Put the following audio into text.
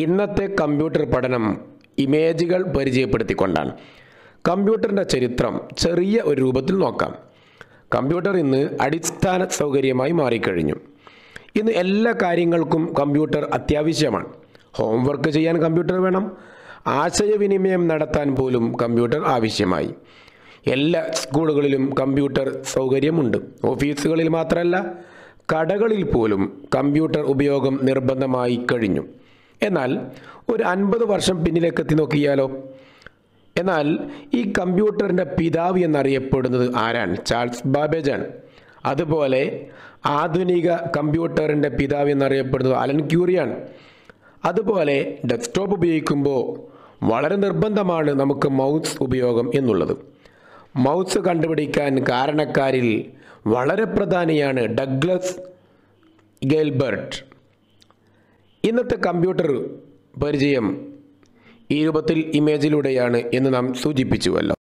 ഇന്നത്തെ കമ്പ്യൂട്ടർ പഠനം ഇമേജുകൾ പരിചയപ്പെടുത്തിക്കൊണ്ടാണ് കമ്പ്യൂട്ടറിൻ്റെ ചരിത്രം ചെറിയ ഒരു രൂപത്തിൽ നോക്കാം കമ്പ്യൂട്ടർ ഇന്ന് അടിസ്ഥാന സൗകര്യമായി മാറിക്കഴിഞ്ഞു ഇന്ന് എല്ലാ കാര്യങ്ങൾക്കും കമ്പ്യൂട്ടർ അത്യാവശ്യമാണ് ഹോംവർക്ക് ചെയ്യാൻ കമ്പ്യൂട്ടർ വേണം ആശയവിനിമയം നടത്താൻ പോലും കമ്പ്യൂട്ടർ ആവശ്യമായി എല്ലാ സ്കൂളുകളിലും കമ്പ്യൂട്ടർ സൗകര്യമുണ്ട് ഓഫീസുകളിൽ മാത്രമല്ല കടകളിൽ പോലും കമ്പ്യൂട്ടർ ഉപയോഗം നിർബന്ധമായി കഴിഞ്ഞു എന്നാൽ ഒരു അൻപത് വർഷം പിന്നിലേക്ക് എത്തി നോക്കിയാലോ എന്നാൽ ഈ കമ്പ്യൂട്ടറിൻ്റെ പിതാവ് എന്നറിയപ്പെടുന്നത് ആരാണ് ചാൾസ് ബാബേജാണ് അതുപോലെ ആധുനിക കമ്പ്യൂട്ടറിൻ്റെ പിതാവ് എന്നറിയപ്പെടുന്നത് അലൻ ക്യൂറിയാണ് അതുപോലെ ഡെസ്ക്ടോപ്പ് ഉപയോഗിക്കുമ്പോൾ വളരെ നിർബന്ധമാണ് നമുക്ക് മൗസ് ഉപയോഗം എന്നുള്ളത് മൗസ് കണ്ടുപിടിക്കാൻ കാരണക്കാരിൽ വളരെ പ്രധാനിയാണ് ഡഗ്ലസ് ഗെൽബർട്ട് ഇന്നത്തെ കമ്പ്യൂട്ടർ പരിചയം ഈ രൂപത്തിൽ ഇമേജിലൂടെയാണ് എന്ന് നാം സൂചിപ്പിച്ചുവല്ലോ